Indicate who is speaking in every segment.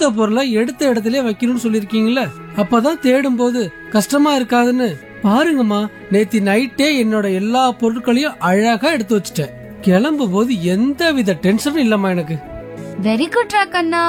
Speaker 1: கொடுத்த பொருளை எடுத்த இடத்துல வைக்கணும்னு சொல்லிருக்கீங்கல்ல அப்பதான் தேடும் போது கஷ்டமா இருக்காதுன்னு பாருங்கம்மா நேத்தி நைட்டே என்னோட எல்லா பொருட்களையும் அழகா எடுத்து வச்சுட்டேன் கிளம்பும் போது எந்த வித டென்ஷனும் இல்லம்மா எனக்கு
Speaker 2: வெரி குட் ராக்கண்ணா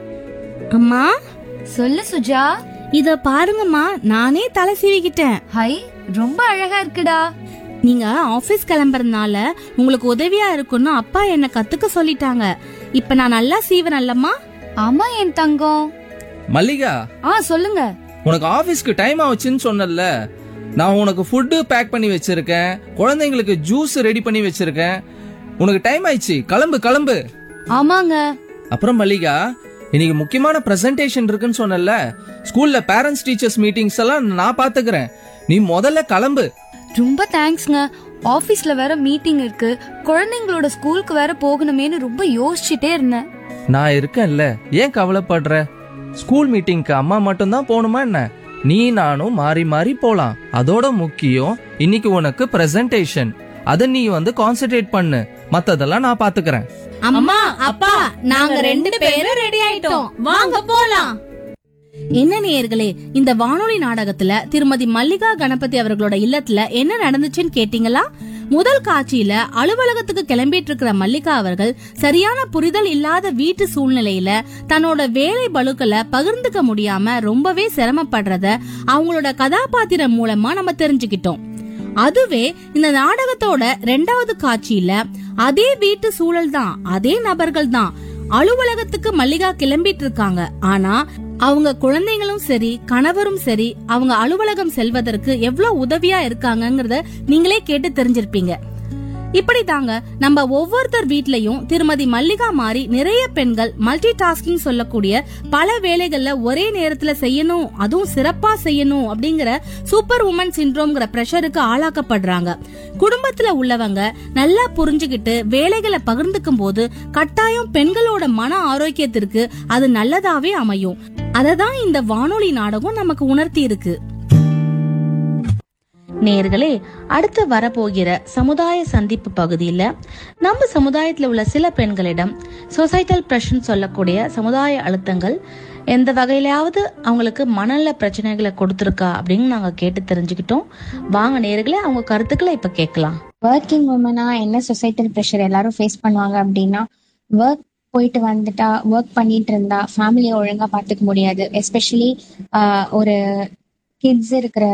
Speaker 3: அம்மா
Speaker 2: சொல்லு சுஜா
Speaker 3: இத பாருங்கம்மா நானே தலை சீவிக்கிட்டேன்
Speaker 2: ஹை ரொம்ப அழகா இருக்குடா
Speaker 3: நீங்க ஆபீஸ் கிளம்புறதுனால உங்களுக்கு உதவியா இருக்கும்னு அப்பா என்ன கத்துக்க சொல்லிட்டாங்க இப்ப நான் நல்லா சீவன் அல்லம்மா
Speaker 2: ஆமா என் தங்கம்
Speaker 4: மல்லிகா
Speaker 2: ஆ சொல்லுங்க
Speaker 4: உனக்கு ஆபீஸ்க்கு டைம் ஆச்சுன்னு சொன்னல நான் உனக்கு ஃபுட்டு பேக் பண்ணி வச்சிருக்கேன் குழந்தைங்களுக்கு ஜூஸ் ரெடி பண்ணி வச்சிருக்கேன் உனக்கு டைம் ஆயிடுச்சு கிளம்பு கிளம்பு
Speaker 2: ஆமாங்க
Speaker 4: அப்புறம் மல்லிகா இன்னைக்கு முக்கியமான பிரசன்டேஷன் இருக்குன்னு சொன்னல ஸ்கூல்ல பேரண்ட்ஸ் டீச்சர்ஸ் மீட்டிங்ஸ் எல்லாம் நான் பாத்துக்கிறேன் நீ முதல்ல கிளம்பு
Speaker 2: ரொம்ப தேங்க்ஸ்ங்க ஆபீஸ்ல வேற மீட்டிங் இருக்கு குழந்தைங்களோட ஸ்கூலுக்கு வேற போகணுமேனு ரொம்ப யோசிச்சுட்டே இருந்தேன்
Speaker 4: நான் இருக்கேன்ல ஏன் கவலைப்படுற ஸ்கூல் மீட்டிங்க்கு அம்மா மட்டும்தான் போகணுமா என்ன நீ நானும் மாறி மாறி போலாம் அதோட முக்கியம் இன்னைக்கு உனக்கு பிரசன்டேஷன் அத நீ வந்து கான்சென்ட்ரேட் பண்ணு மத்ததெல்லாம் நான் பாத்துக்கிறேன்
Speaker 3: அம்மா அப்பா நாங்க ரெண்டு பேரும் ரெடி ஆயிட்டோம் வாங்க போலாம் என்ன நேயர்களே இந்த வானொலி நாடகத்துல திருமதி மல்லிகா கணபதி அவர்களோட இல்லத்துல என்ன நடந்துச்சுன்னு கேட்டீங்களா முதல் காட்சியில அலுவலகத்துக்கு கிளம்பிட்டு இருக்கிற மல்லிகா அவர்கள் சரியான புரிதல் இல்லாத வீட்டு சூழ்நிலையில தன்னோட வேலை பளுக்களை பகிர்ந்துக்க முடியாம ரொம்பவே சிரமப்படுறத அவங்களோட கதாபாத்திரம் மூலமா நம்ம தெரிஞ்சுக்கிட்டோம் அதுவே இந்த நாடகத்தோட ரெண்டாவது காட்சியில அதே வீட்டு சூழல் தான் அதே நபர்கள் தான் அலுவலகத்துக்கு மல்லிகா கிளம்பிட்டு இருக்காங்க ஆனா அவங்க குழந்தைங்களும் சரி கணவரும் சரி அவங்க அலுவலகம் செல்வதற்கு எவ்வளவு உதவியா இருக்காங்கங்கறத நீங்களே கேட்டு தெரிஞ்சிருப்பீங்க இப்படி தாங்க நம்ம ஒவ்வொருத்தர் வீட்லயும் திருமதி மல்லிகா மாதிரி நிறைய பெண்கள் மல்டி டாஸ்கிங் சொல்லக்கூடிய பல வேலைகள்ல ஒரே நேரத்துல செய்யணும் அதுவும் சிறப்பா செய்யணும் அப்படிங்கிற சூப்பர் உமன் சிண்ட்ரோம்ங்கிற பிரஷருக்கு ஆளாக்கப்படுறாங்க குடும்பத்துல உள்ளவங்க நல்லா புரிஞ்சுகிட்டு வேலைகளை பகிர்ந்துக்கும் போது கட்டாயம் பெண்களோட மன ஆரோக்கியத்திற்கு அது நல்லதாவே அமையும் அததான் இந்த வானொலி நாடகம் நமக்கு உணர்த்தி இருக்கு நேர்களே அடுத்து வரப்போகிற சமுதாய சந்திப்பு பகுதியில நம்ம சமுதாயத்துல உள்ள சில பெண்களிடம் சொசைட்டல் பிரஷன் சொல்லக்கூடிய சமுதாய அழுத்தங்கள் எந்த வகையிலாவது அவங்களுக்கு மனநல பிரச்சனைகளை கொடுத்துருக்கா அப்படின்னு நாங்க கேட்டு தெரிஞ்சுக்கிட்டோம் வாங்க நேர்களே அவங்க கருத்துக்களை இப்ப கேட்கலாம்
Speaker 5: ஒர்க்கிங் உமனா என்ன சொசைட்டல் ப்ரெஷர் எல்லாரும் ஃபேஸ் பண்ணுவாங்க அப்படின்னா ஒர்க் போயிட்டு வந்துட்டா ஒர்க் பண்ணிட்டு இருந்தா ஃபேமிலியை ஒழுங்கா பார்த்துக்க முடியாது எஸ்பெஷலி ஒரு கிட்ஸ் இருக்கிற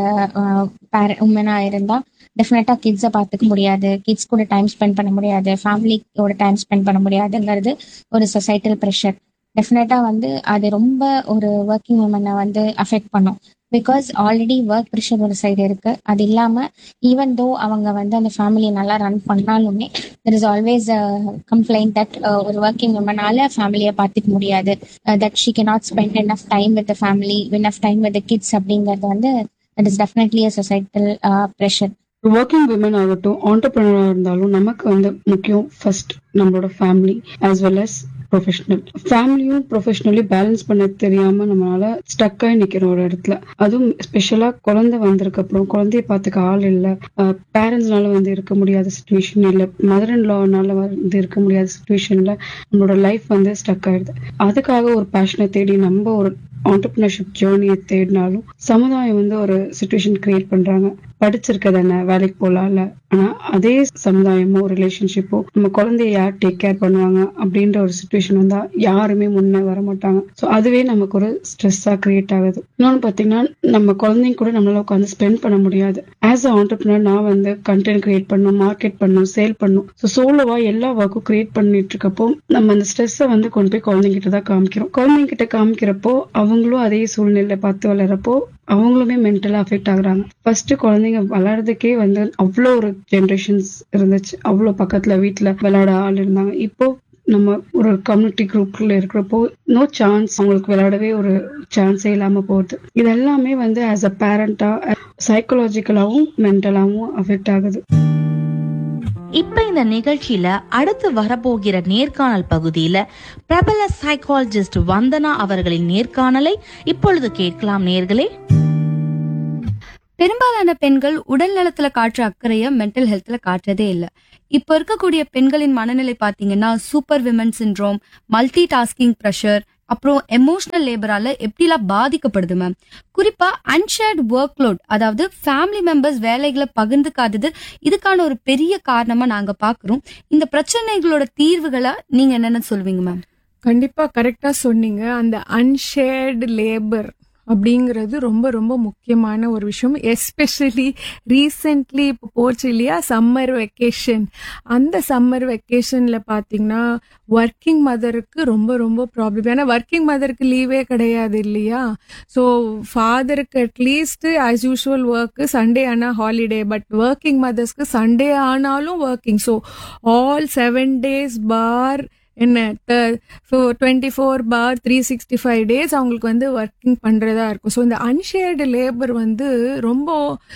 Speaker 5: பேர உமனா இருந்தா டெஃபினட்டா கிட்ஸை பார்த்துக்க முடியாது கிட்ஸ் கூட டைம் ஸ்பெண்ட் பண்ண முடியாது ஃபேமிலியோட டைம் ஸ்பெண்ட் பண்ண முடியாதுங்கிறது ஒரு சொசைட்டல் ப்ரெஷர் டெஃபினட்டா வந்து அது ரொம்ப ஒரு ஒர்க்கிங் உமனை வந்து அஃபெக்ட் பண்ணும் பிகாஸ் ஆல்ரெடி ஒர்க் ப்ரெஷர் ஒரு சைடு இருக்கு அது இல்லாம ஈவன் தோ அவங்க வந்து அந்த ஃபேமிலியை நல்லா ரன் பண்ணாலுமே there is always complaint that ஒரு ஒர்க்கிங் உமனால ஃபேமிலியை பார்த்துக்க முடியாது that she can not spend enough time with family enough time with kids அப்படிங்கிறது வந்து that is definitely a societal pressure
Speaker 6: working women ஆகட்டும் ஆண்டர்பிரினரா இருந்தாலும் நமக்கு வந்து முக்கியம் ஃபர்ஸ்ட் நம்மளோட family as well as professional ஃபேமிலியும் ப்ரொஃபஷனலி பேலன்ஸ் பண்ண தெரியாம நம்மளால ஸ்டக் ஆகி நிக்கிறோம் ஒரு இடத்துல அதுவும் ஸ்பெஷலா குழந்தை வந்ததுக்கு அப்புறம் குழந்தைய பார்த்துக்க ஆள் இல்ல பேரண்ட்ஸ்னால வந்து இருக்க முடியாத சுச்சுவேஷன் இல்ல மதர் இன் லானால வந்து இருக்க முடியாத சுச்சுவேஷன்ல நம்மளோட லைஃப் வந்து ஸ்டக் ஆயிடுது அதுக்காக ஒரு பேஷனை தேடி நம்ம ஒரு ஆண்டர்பிரினர்ஷிப் ஜேர்னியை தேடினாலும் சமுதாயம் வந்து ஒரு சுச்சுவேஷன் கிரியேட் பண்றாங்க படிச்சிருக்க தானே வேலைக்கு போலாம்ல ஆனா அதே சமுதாயமோ ரிலேஷன்ஷிப்போ நம்ம குழந்தைய யார் டேக் கேர் பண்ணுவாங்க அப்படின்ற ஒரு சுச்சுவேஷன் வந்தா யாருமே முன்னே வர மாட்டாங்க ஸோ அதுவே நமக்கு ஒரு ஸ்ட்ரெஸ்ஸா கிரியேட் ஆகுது இன்னொன்னு பாத்தீங்கன்னா நம்ம குழந்தைங்க கூட நம்மளால உட்காந்து ஸ்பெண்ட் பண்ண முடியாது ஆஸ் அ ஆண்டர்பிரினர் நான் வந்து கண்டென்ட் கிரியேட் பண்ணும் மார்க்கெட் பண்ணும் சேல் பண்ணும் ஸோ சோலோவா எல்லா ஒர்க்கும் கிரியேட் பண்ணிட்டு இருக்கப்போ நம்ம அந்த ஸ்ட்ரெஸ்ஸை வந்து கொண்டு போய் குழந்தைங்கிட்ட தான் காமிக்கிறோம் குழந்தைங்கிட்ட காமிக்கிறப்போ அவங்களும் அதே சூழ்நிலை பார்த்து வளரப்போ அவங்களுமே மென்டலா அஃபெக்ட் ஆகுறாங்க ஃபர்ஸ்ட் குழந்தைங்க விளையாடுறதுக்கே வந்து அவ்வளோ ஒரு ஜென்ரேஷன்ஸ் இருந்துச்சு அவ்வளோ பக்கத்துல வீட்டுல விளையாட ஆள் இருந்தாங்க இப்போ நம்ம ஒரு கம்யூனிட்டி குரூப்ல இருக்கிறப்போ நோ சான்ஸ் அவங்களுக்கு விளையாடவே ஒரு சான்ஸே இல்லாம போகுது இது எல்லாமே வந்து ஆஸ் அ பேரண்டா சைக்கலாஜிக்கலாவும் மென்டலாவும் அஃபெக்ட் ஆகுது
Speaker 3: இப்ப இந்த நிகழ்ச்சியில அடுத்து வரப்போகிற நேர்காணல் பகுதியில பிரபல சைக்காலஜிஸ்ட் வந்தனா அவர்களின் நேர்காணலை இப்பொழுது கேட்கலாம் நேர்களே
Speaker 2: பெரும்பாலான பெண்கள் உடல் நலத்துல காட்டுற அக்கறைய மென்டல் ஹெல்த்ல காட்டுறதே இல்ல இப்ப இருக்கக்கூடிய பெண்களின் மனநிலை பாத்தீங்கன்னா super women syndrome multitasking pressure அப்புறம் எமோஷனல் லேபரால எப்படிலாம் பாதிக்கப்படுது மேம் குறிப்பா அன்ஷேர்ட் ஒர்க் லோட் அதாவது ஃபேமிலி மெம்பர்ஸ் வேலைகளை பகிர்ந்துக்காதது இதுக்கான ஒரு பெரிய காரணமா நாங்க பாக்குறோம் இந்த பிரச்சனைகளோட தீர்வுகளா நீங்க என்னென்ன சொல்வீங்க மேம்
Speaker 7: கண்டிப்பா கரெக்டா சொன்னீங்க அந்த அன்ஷேர்டு லேபர் அப்படிங்கிறது ரொம்ப ரொம்ப முக்கியமான ஒரு விஷயம் எஸ்பெஷலி ரீசெண்ட்லி இப்போ போச்சு இல்லையா சம்மர் வெக்கேஷன் அந்த சம்மர் வெக்கேஷன்ல பாத்தீங்கன்னா ஒர்க்கிங் மதருக்கு ரொம்ப ரொம்ப ப்ராப்ளம் ஏன்னா ஒர்க்கிங் மதருக்கு லீவே கிடையாது இல்லையா ஸோ ஃபாதருக்கு at least as usual work Sunday ஆனால் ஹாலிடே பட் ஒர்க்கிங் மதர்ஸ்க்கு சண்டே ஆனாலும் working so all seven days per என்ன twenty four per three sixty five days அவங்களுக்கு வந்து ஒர்க்கிங் பண்ணுறதா இருக்கும் ஸோ இந்த அன்ஷேர்டு லேபர் வந்து ரொம்ப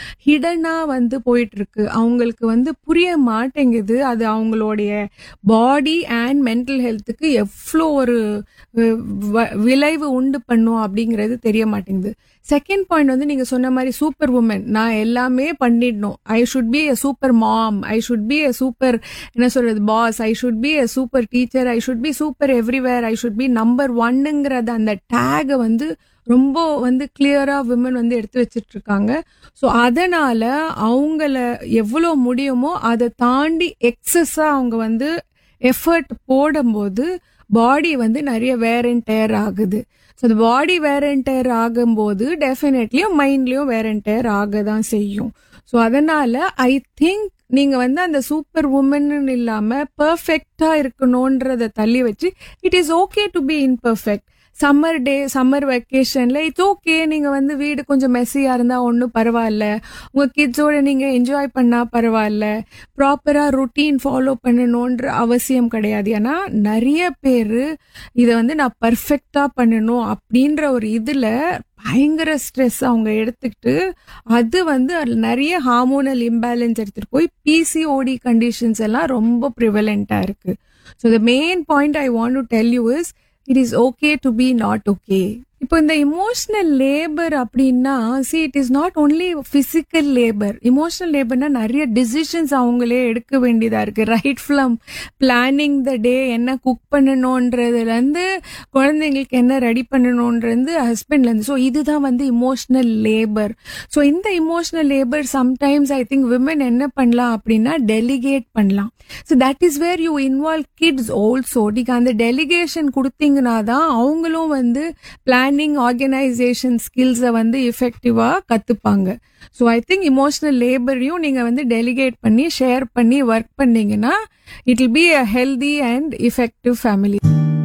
Speaker 7: ஹிடனாக வந்து போயிட்டு இருக்கு அவங்களுக்கு வந்து புரிய மாட்டேங்குது அது அவங்களுடைய பாடி அண்ட் மென்டல் ஹெல்த்துக்கு எவ்வளோ ஒரு அஹ், வ- விளைவு உண்டு பண்ணும் அப்படிங்கிறது தெரிய மாட்டேங்குது செகண்ட் பாயிண்ட் வந்து நீங்க சொன்ன மாதிரி சூப்பர் உமன் நான் எல்லாமே பண்ணிடணும் I should be a super mom I should be a super என்ன சொல்றது boss I should be a super teacher I should be super everywhere I should be number ஒன்னுங்கிறத அந்த டேகை வந்து ரொம்ப வந்து கிளியரா விமன் வந்து எடுத்து வச்சிட்டு இருக்காங்க ஸோ அதனால அவங்கள எவ்வளோ முடியுமோ அதை தாண்டி எக்ஸஸா அவங்க வந்து எஃபர்ட் போடும்போது பாடி வந்து நிறைய வேர் அண்ட் டயர் ஆகுது ஸோ அந்த பாடி வேர் அண்ட் டயர் ஆகும்போது டெஃபினெட்லியும் மைண்ட்லயும் வேர் அண்ட் டயர் ஆக தான் செய்யும் ஸோ அதனால ஐ திங்க் நீங்க வந்து அந்த சூப்பர் உமன் இல்லாம பெர்ஃபெக்டா இருக்கணும்ன்றத தள்ளி வச்சு it is okay to be imperfect summer day summer வெக்கேஷன்ல இட்ஸ் ஓகே நீங்க வந்து வீடு கொஞ்சம் மெஸ்ஸியா இருந்தா ஒன்றும் பரவாயில்ல உங்க கிட்ஸோட நீங்க என்ஜாய் பண்ணா பரவாயில்ல ப்ராப்பரா ருட்டீன் ஃபாலோ பண்ணணுன்ற அவசியம் கிடையாது ஏன்னா நிறைய பேர் இதை வந்து நான் பர்ஃபெக்டா பண்ணணும் அப்படின்ற ஒரு இதுல பயங்கர ஸ்ட்ரெஸ் அவங்க எடுத்துக்கிட்டு அது வந்து அதுல நிறைய ஹார்மோனல் இம்பேலன்ஸ் எடுத்துட்டு போய் பிசிஓடி கண்டிஷன்ஸ் எல்லாம் ரொம்ப ப்ரிவலண்டா இருக்கு so the main point I want to tell you is it is okay to be not okay இப்போ இந்த இமோஷனல் லேபர் அப்படின்னா see it is not only physical labour emotional லேபர்னா நிறைய டிசிஷன்ஸ் அவங்களே எடுக்க வேண்டியதா இருக்கு right from planning the day என்ன குக் பண்ணணுன்றதுல இருந்து குழந்தைங்களுக்கு என்ன ரெடி பண்ணணுன்றது ஹஸ்பண்ட்ல இருந்து ஸோ இதுதான் வந்து இமோஷனல் லேபர் ஸோ இந்த emotional labour sometimes I think women என்ன பண்ணலாம் அப்படின்னா டெலிகேட் பண்ணலாம் so that is where you involve kids also நீங்க அந்த டெலிகேஷன் கொடுத்தீங்கன்னா தான் அவங்களும் வந்து பிளானிங் ஆர்கனைசேஷன் ஸ்கில்ஸை வந்து எஃபெக்டிவா கத்துப்பாங்க ஸோ ஐ திங்க் இமோஷனல் லேபரையும் நீங்க வந்து டெலிகேட் பண்ணி ஷேர் பண்ணி ஒர்க் பண்ணீங்கன்னா it will be a healthy and effective family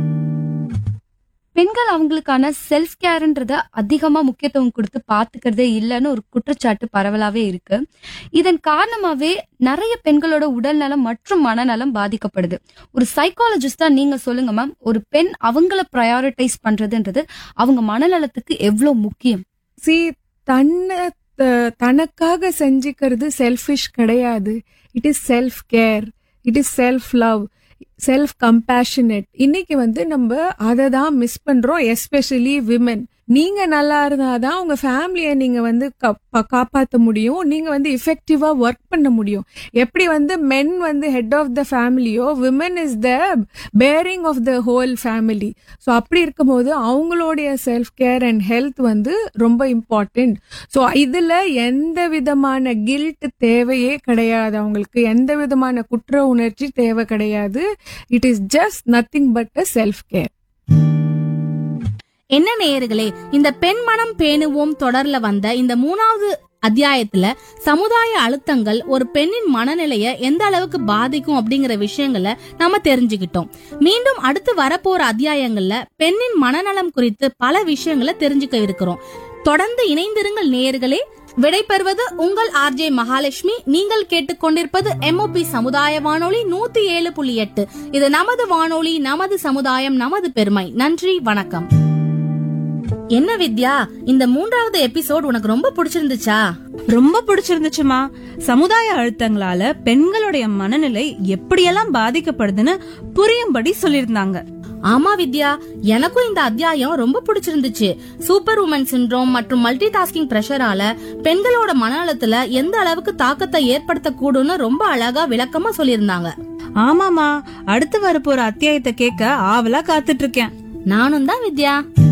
Speaker 2: பெண்கள் அவங்களுக்கான செல்ஃப் கேர்ன்றத அதிகமா முக்கியத்துவம் கொடுத்து பாத்துக்கிறதே இல்லைன்னு ஒரு குற்றச்சாட்டு பரவலாவே இருக்கு இதன் காரணமாவே நிறைய பெண்களோட உடல்நலம் மற்றும் மனநலம் பாதிக்கப்படுது ஒரு சைக்காலஜிஸ்டா நீங்க சொல்லுங்க மேம் ஒரு பெண் அவங்கள ப்ரையாரிட்டைஸ் பண்றதுன்றது அவங்க மனநலத்துக்கு எவ்வளவு முக்கியம்
Speaker 7: சி தன்னை த- தனக்காக செஞ்சுக்கிறது செல்ஃபிஷ் கிடையாது it is self care it is self love self compassionate இன்னைக்கு வந்து நம்ம அதை தான் மிஸ் பண்றோம் எஸ்பெஷலி விமன் நீங்க நல்லா இருந்தாதான் உங்க ஃபேமிலியை நீங்க வந்து கா- காப்பாத்த முடியும் நீங்க வந்து இஃபெக்டிவா ஒர்க் பண்ண முடியும் எப்படி வந்து மென் வந்து ஹெட் ஆஃப் த ஃபேமிலியோ women is the bearing of the whole family so அப்படி இருக்கும்போது அவங்களுடைய செல்ஃப் கேர் அண்ட் ஹெல்த் வந்து ரொம்ப இம்பார்ட்டன்ட் ஸோ இதுல எந்த விதமான கில்ட் தேவையே கிடையாது அவங்களுக்கு எந்த விதமான குற்ற உணர்ச்சி தேவை கிடையாது it is just nothing but a self care
Speaker 3: என்ன நேயர்களே இந்த பெண் மனம் பேணுவோம் தொடர்ல வந்த இந்த மூணாவது அத்தியாயத்துல சமுதாய அழுத்தங்கள் ஒரு பெண்ணின் மனநிலைய எந்த அளவுக்கு பாதிக்கும் அப்படிங்கிற விஷயங்களை நம்ம தெரிஞ்சுக்கிட்டோம் மீண்டும் அடுத்து வரப்போற அத்தியாயங்கள்ல பெண்ணின் மனநலம் குறித்து பல விஷயங்களை தெரிஞ்சுக்க இருக்கிறோம் தொடர்ந்து இணைந்திருங்கள் நேயர்களே விடைபெறுவது உங்கள் ஆர்ஜே மகாலட்சுமி நீங்கள் கேட்டுக்கொண்டிருப்பது எம்ஓபி சமுதாய வானொலி நூத்தி ஏழு புள்ளி எட்டு இது நமது வானொலி நமது சமுதாயம் நமது பெருமை நன்றி வணக்கம் என்ன வித்யா இந்த மூன்றாவது எபிசோட் உனக்கு ரொம்ப பிடிச்சிருந்துச்சா
Speaker 8: ரொம்ப பிடிச்சிருந்துச்சுமா சமுதாய அழுத்தங்களால பெண்களுடைய மனநிலை எப்படியெல்லாம் பாதிக்கப்படுதுன்னு புரியும்படி சொல்லியிருந்தாங்க
Speaker 3: ஆமா வித்யா எனக்கும் இந்த அத்தியாயம் ரொம்ப பிடிச்சிருந்துச்சு சூப்பர் உமன் சிண்ட்ரோம் மற்றும் மல்டி டாஸ்கிங் பிரஷரால பெண்களோட மனநலத்துல எந்த அளவுக்கு தாக்கத்தை ஏற்படுத்தக்கூடும்னு ரொம்ப அழகா விளக்கமா சொல்லியிருந்தாங்க
Speaker 8: ஆமாமா அடுத்து வரப்போற அத்தியாயத்தை கேட்க ஆவலா காத்துட்டு இருக்கேன்
Speaker 3: நானும் தான் வித்யா